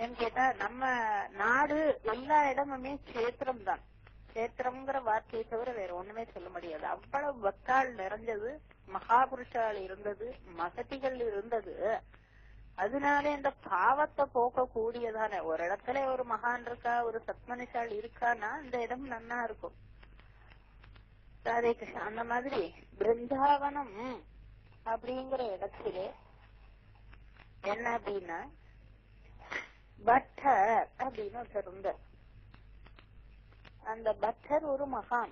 ஏன்னு கேட்டா நம்ம நாடு எல்லா இடமுமே கஷேத்திரம் தான் கஷேத்திரம்ங்கிற வார்த்தையை தவிர வேற ஒண்ணுமே சொல்ல முடியாது அவ்வளவு பக்தாள் நிறைஞ்சது மகாபுருஷால் இருந்தது மகதிகள் இருந்தது அதனால இந்த பாவத்தை போக்க கூடியதானே ஒரு இடத்துல ஒரு மகான் இருக்கா ஒரு சத்மனிஷால் இருக்கான்னா இந்த இடம் நன்னா இருக்கும் ராதே கிருஷ்ணா அந்த மாதிரி பிருந்தாவனம் அப்படிங்கிற இடத்திலே என்ன அப்படின்னா பட்டர் அப்படின்னு ஒருத்தர் இருந்தார் அந்த பட்டர் ஒரு மகான்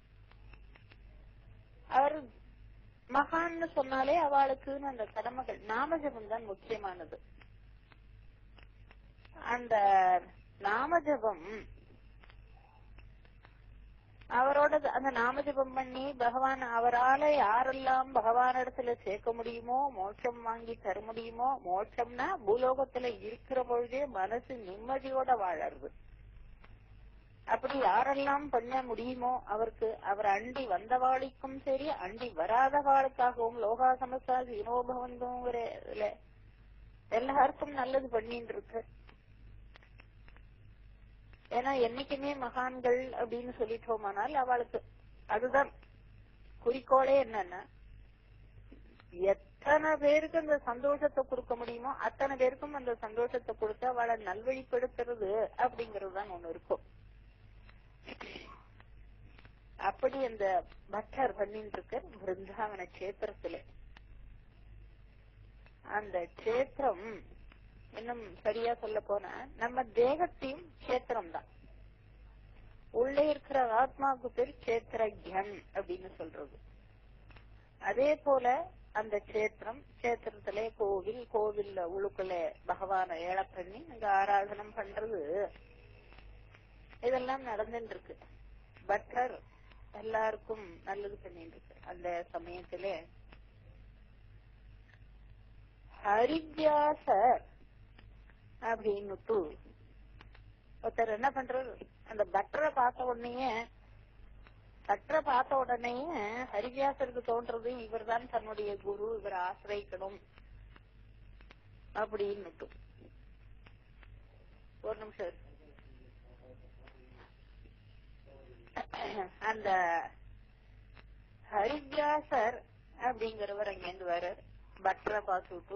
அவர் மகான்னு சொன்னாலே அவளுக்குன்னு அந்த கடமைகள் நாமஜபம் தான் முக்கியமானது அந்த நாமஜபம் அவரோட அந்த நாமஜபம் பண்ணி பகவான் அவரால யாரெல்லாம் பகவான் இடத்துல சேர்க்க முடியுமோ மோட்சம் வாங்கி தர முடியுமோ மோட்சம்னா பூலோகத்துல இருக்கிற பொழுதே மனசு நிம்மதியோட வாழறது அப்படி யாரெல்லாம் பண்ண முடியுமோ அவருக்கு அவர் அண்டி வந்தவாளுக்கும் சரி அண்டி வராதவாளுக்காகவும் லோகா சமஸ்தா வினோபவந்தோங்கிற இதுல எல்லாருக்கும் நல்லது பண்ணிட்டு இருக்கு ஏன்னா என்னைக்குமே மகான்கள் அப்படின்னு சொல்லிட்டோமானால் அவளுக்கு அதுதான் குறிக்கோளே என்னன்னா எத்தனை பேருக்கு அந்த சந்தோஷத்தை கொடுக்க முடியுமோ அத்தனை பேருக்கும் அந்த சந்தோஷத்தை கொடுத்து அவளை நல்வழிப்படுத்துறது அப்படிங்கறது தான் ஒண்ணு இருக்கும் அப்படி அந்த பட்டர் பண்ணிட்டு இருக்க பிருந்தாவன கஷேத்திரத்துல அந்த கஷேத்திரம் இன்னும் சரியா சொல்ல போனா நம்ம தேகத்தையும் கஷேத்திரம் தான் உள்ளே இருக்கிற ஆத்மாவுக்கு பேர் கஷேத்திரஜன் அப்படின்னு சொல்றது அதே போல அந்த கஷேத்திரம் கஷேத்திரத்திலே கோவில் கோவில்ல உள்ளுக்குள்ள பகவான ஏழை பண்ணி அங்க ஆராதனம் பண்றது இதெல்லாம் நடந்துட்டு இருக்கு பட்டர் எல்லாருக்கும் நல்லது பண்ணிட்டு இருக்கு அந்த சமயத்திலே ஹரிஜாசர் அப்படின்னுட்டு ஒருத்தர் என்ன பண்றாரு அந்த பட்டரை பார்த்த உடனே பட்டரை பார்த்த உடனே ஹரிவியாசருக்கு தோன்றது இவர்தான் தன்னுடைய குரு இவர் ஆசிரியக்கணும் அப்படின்னுட்டு ஒரு நிமிஷம் இரு. அந்த ஹரிவியாசர் அப்படிங்கிறவர் அங்கிருந்து வர பட்டரை பார்த்துட்டு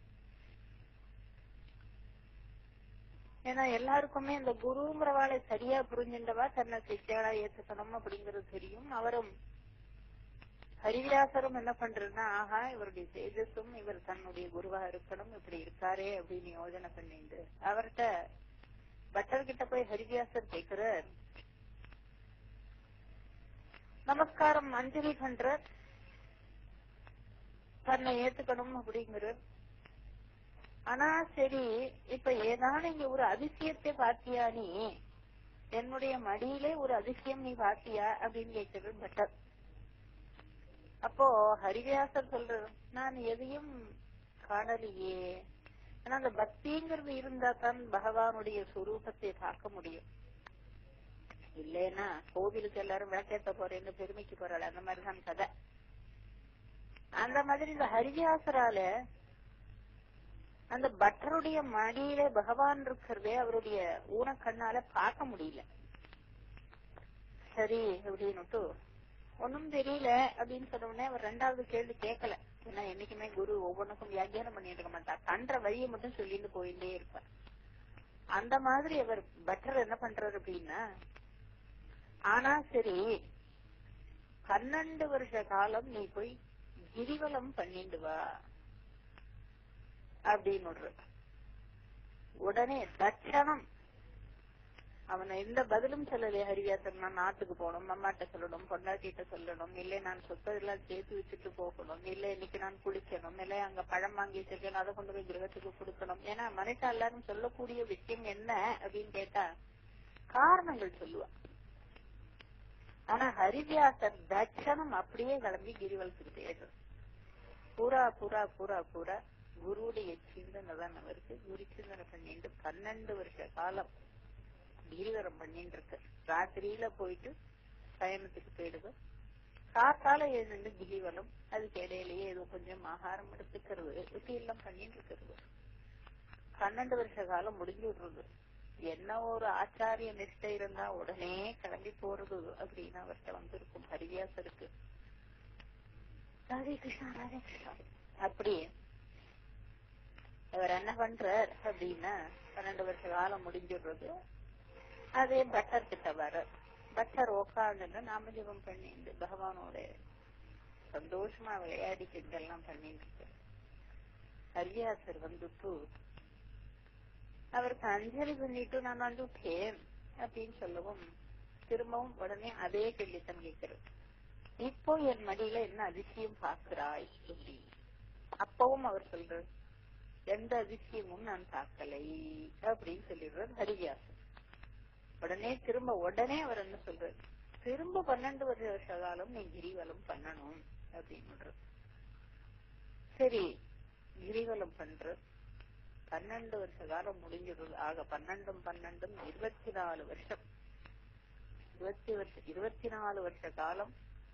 ஏன்னா எல்லாருக்குமே இந்த குருங்கிறவாளை சரியா புரிஞ்சின்றவா தன்னை சிஷ்யாளா ஏத்துக்கணும் அப்படிங்கறது தெரியும் அவரும் ஹரிவியாசரும் என்ன பண்றதுன்னா ஆஹா இவருடைய தேஜஸும் இவர் தன்னுடைய குருவா இருக்கணும் இப்படி இருக்காரே அப்படின்னு யோஜனை பண்ணிட்டு அவர்கிட்ட பட்டர் கிட்ட போய் ஹரிவியாசர் கேக்குறார் நமஸ்காரம் அஞ்சலி பண்ற தன்னை ஏத்துக்கணும் அப்படிங்கிறார் ஆனா சரி இப்ப ஏதான இங்க ஒரு அதிசயத்தை பாத்தியா நீ என்னுடைய மடியிலே ஒரு அதிசயம் நீ பாத்தியா அப்படின்னு கேட்கிறது பட்டர் அப்போ ஹரிவியாசர் சொல்றார் நான் எதையும் காணலையே ஆனா அந்த பக்திங்கிறது இருந்தா தான் பகவானுடைய சுரூபத்தை பார்க்க முடியும் இல்லைன்னா கோவிலுக்கு எல்லாரும் விளக்கேத்த போறேன்னு பெருமைக்கு போறாள் அந்த மாதிரிதான் கதை அந்த மாதிரி இந்த ஹரிவியாசரால அந்த பட்டருடைய மடியில பகவான் இருக்கிறதே அவருடைய ஊனக்கண்ணால பார்க்க முடியல சரி அப்படின்னுட்டு ஒன்னும் தெரியல அப்படின்னு சொன்ன உடனே அவர் ரெண்டாவது கேள்வி கேட்கல ஏன்னா என்னைக்குமே குரு ஒவ்வொன்றுக்கும் வியாக்கியானம் பண்ணிட்டு இருக்க மாட்டார் பண்ற வழியை மட்டும் சொல்லிட்டு போயிட்டே இருப்பார் அந்த மாதிரி அவர் பட்டர் என்ன பண்றாரு அப்படின்னா ஆனா சரி பன்னெண்டு வருஷ காலம் நீ போய் கிரிவலம் பண்ணிட்டு வா அப்படின்னு விடுறது. உடனே தட்சணம் அவனை எந்த பதிலும் சொல்லலையே ஹரிவியாசன் நான் நாட்டுக்கு போகணும் அம்மாட்ட சொல்லணும் பொண்டாட்டிட்ட சொல்லணும் இல்லை நான் சொத்தெல்லாம் சேர்த்து வச்சுட்டு போகணும் இல்லை இன்னைக்கு நான் குளிக்கணும் இல்லை அங்க பழம் வாங்கி வச்சிருக்கேன் அதை கொண்டு போய் கிரகத்துக்கு கொடுக்கணும் ஏன்னா மனுஷா எல்லாரும் சொல்லக்கூடிய விஷயம் என்ன அப்படின்னு கேட்டா காரணங்கள் சொல்லுவா ஆனா ஹரிவியாசர் தட்சணம் அப்படியே கிளம்பி கிரிவலத்துக்கு போயிடுறது பூரா பூரா பூரா பூரா குருவுடைய சிந்தனை தான் அவருக்கு குரு சிந்தனை பண்ணிட்டு பன்னெண்டு வருஷ காலம் கிரிவரம் பண்ணிட்டு இருக்கு ராத்திரியில போயிட்டு பயணத்துக்கு போயிடுது காத்தால எழுந்து கிரிவலம் அதுக்கு இடையிலேயே ஏதோ கொஞ்சம் ஆகாரம் எடுத்துக்கிறது இப்படி எல்லாம் பண்ணிட்டு இருக்கிறது பன்னெண்டு வருஷ காலம் முடிஞ்சு விடுறது என்ன ஒரு ஆச்சாரிய நிஷ்டை இருந்தா உடனே கிளம்பி போறது அப்படின்னு அவர்கிட்ட வந்திருக்கும் ஹரிவியாசருக்கு ராதே கிருஷ்ணா ராதே கிருஷ்ணா அப்படி அவர் என்ன பண்றார் அப்படின்னா பன்னெண்டு வருஷ காலம் முடிஞ்சிடுறது அதே பட்டர் கிட்ட வர பட்டர் உட்காந்துட்டு நாமஜபம் பண்ணிட்டு பகவானோட சந்தோஷமா விளையாடிக்கிட்டு எல்லாம் பண்ணிட்டு இருக்கார். ஹரியாசர் வந்துட்டு அவருக்கு அஞ்சலி பண்ணிட்டு நான் வந்துட்டேன் அப்படின்னு சொல்லவும் திரும்பவும் உடனே அதே கேள்வித்தான் கேட்கிறது இப்போ என் மடியில என்ன அதிசயம் பார்க்கிறாய் அப்படின்னு அப்பவும் அவர் சொல்றார் எந்த அதிசயமும் நான் பார்க்கலை அப்படின்னு சொல்லிடுறார் ஹரிவியாசன் உடனே திரும்ப உடனே அவர் என்ன சொல்றாரு திரும்ப பன்னெண்டு வருஷ காலம் நீ கிரிவலம் பண்ணணும் அப்படின்னு சரி கிரிவலம் பண்ற பன்னெண்டு வருஷ காலம் முடிஞ்சிடுது ஆக பன்னெண்டும் பன்னெண்டும் இருபத்தி நாலு வருஷம் இருபத்தி வருஷம் இருபத்தி நாலு வருஷ காலம்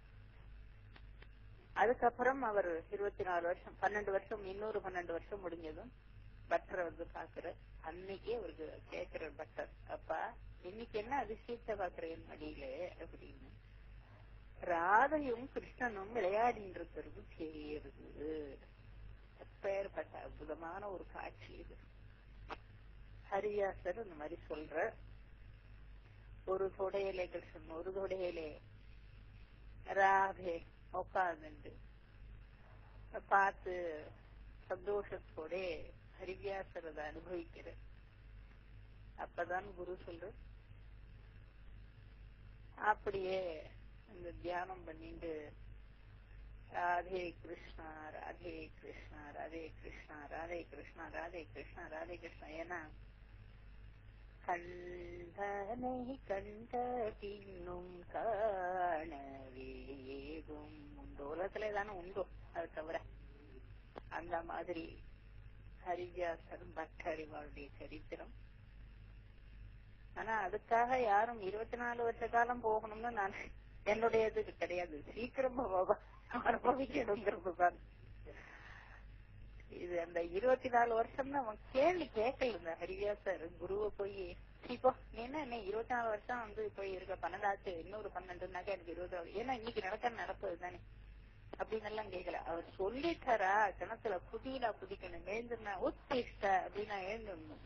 அதுக்கப்புறம் அவர் இருபத்தி நாலு வருஷம் பன்னெண்டு வருஷம் இன்னொரு பன்னெண்டு வருஷம் முடிஞ்சதும் பட்டரை வந்து பாக்குற அன்னைக்கே அவருக்கு கேக்குற பட்டர் அப்பா இன்னைக்கு என்ன அதிசயத்தை பாக்குறேன் மடியில அப்படின்னு ராதையும் கிருஷ்ணனும் விளையாடிட்டு இருக்கிறது தெரியுது எப்பேற்பட்ட அற்புதமான ஒரு காட்சி இது ஹரியாசர் இந்த மாதிரி சொல்ற ஒரு தொடையிலே கிருஷ்ணன் ஒரு தொடையிலே ராதே உட்கார்ந்துட்டு பார்த்து சந்தோஷத்தோட ஹரிவியாசரத அனுபவிக்கிற அப்பதான் குரு சொல்ற அப்படியே இந்த தியானம் பண்ணிட்டு ராதே கிருஷ்ணா ராதே கிருஷ்ணா ராதே கிருஷ்ணா ராதே கிருஷ்ணா ராதே கிருஷ்ணா ராதே கிருஷ்ணா ஏன்னா கண்டனை கண்ட பின்னும் காணவேகும் உண்டு உலகத்துல தானே உண்டோ அது தவிர அந்த மாதிரி ஹரிஜாசர் பட்டறிவாளுடைய சரித்திரம் ஆனா அதுக்காக யாரும் இருபத்தி நாலு வருஷ காலம் போகணும்னு நான் என்னுடையது கிடையாது சீக்கிரம் அனுபவிக்கணுங்கிறது தான் இது அந்த இருபத்தி நாலு வருஷம் அவன் கேள்வி கேட்கல இந்த ஹரிவியாசர் குருவை போய் இப்போ நீ என்ன என்ன இருபத்தி நாலு வருஷம் வந்து போய் இருக்க பன்னெண்டாச்சு இன்னொரு பன்னெண்டுனாக்கா எனக்கு இருபது ஆகுது ஏன்னா இன்னைக்கு நடக்க நடப்பது தானே அப்படின்னு எல்லாம் கேட்கல அவர் சொல்லிட்டாரா கிணத்துல குதியில குதிக்கணும் எழுந்துருந்தா உத்திஷ்ட அப்படின்னா எழுந்துடணும்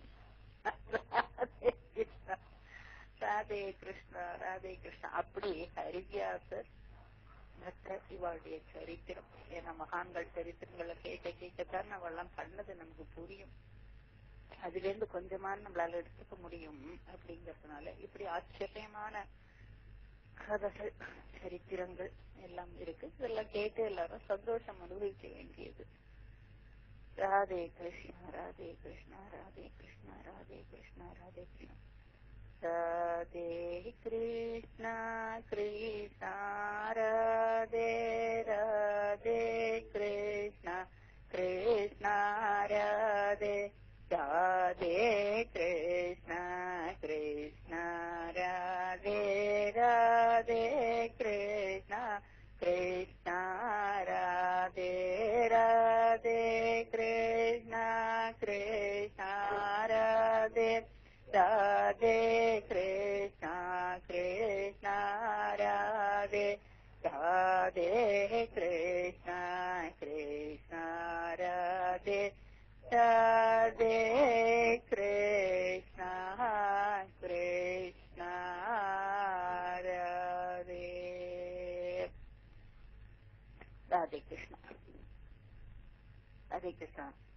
ராதே கிருஷ்ணா ராதே கிருஷ்ணா அப்படி ஹரிவியாசர் பக்தர் இவாளுடைய சரித்திரம் ஏன்னா மகான்கள் சரித்திரங்களை கேட்க கேட்கத்தான் அவெல்லாம் பண்ணது நமக்கு புரியும் அதுல இருந்து கொஞ்சமா நம்மளால எடுத்துக்க முடியும் அப்படிங்கறதுனால இப்படி ஆச்சரியமான கதைகள் சரித்திரங்கள் எல்லாம் இருக்கு இதெல்லாம் கேட்டு எல்லாரும் சந்தோஷம் அனுபவிக்க வேண்டியது ராதே கிருஷ்ணா ராதே கிருஷ்ணா ராதே கிருஷ்ணா ராதே கிருஷ்ணா ராதே கிருஷ்ணா ராதே கிருஷ்ணா கிருஷ்ணா ராதே ராதே கிருஷ்ணா கிருஷ்ணா ராதே ராதே கிருஷ்ணா கிருஷ்ணா ராதே ராதே கிருஷ்ணா கிருஷ்ணா ராதே ராதே கிருஷ்ணா கிருஷ்ணா ராதே ராதே கிருஷ்ணா கிருஷ்ணா ராதே ராதே கிருஷ்ணா கிருஷ்ணா ராதே ராதே கிருஷ்ணா கிருஷ்ணா ராதே ராதே கிருஷ்ணா ராதே கிருஷ்ணா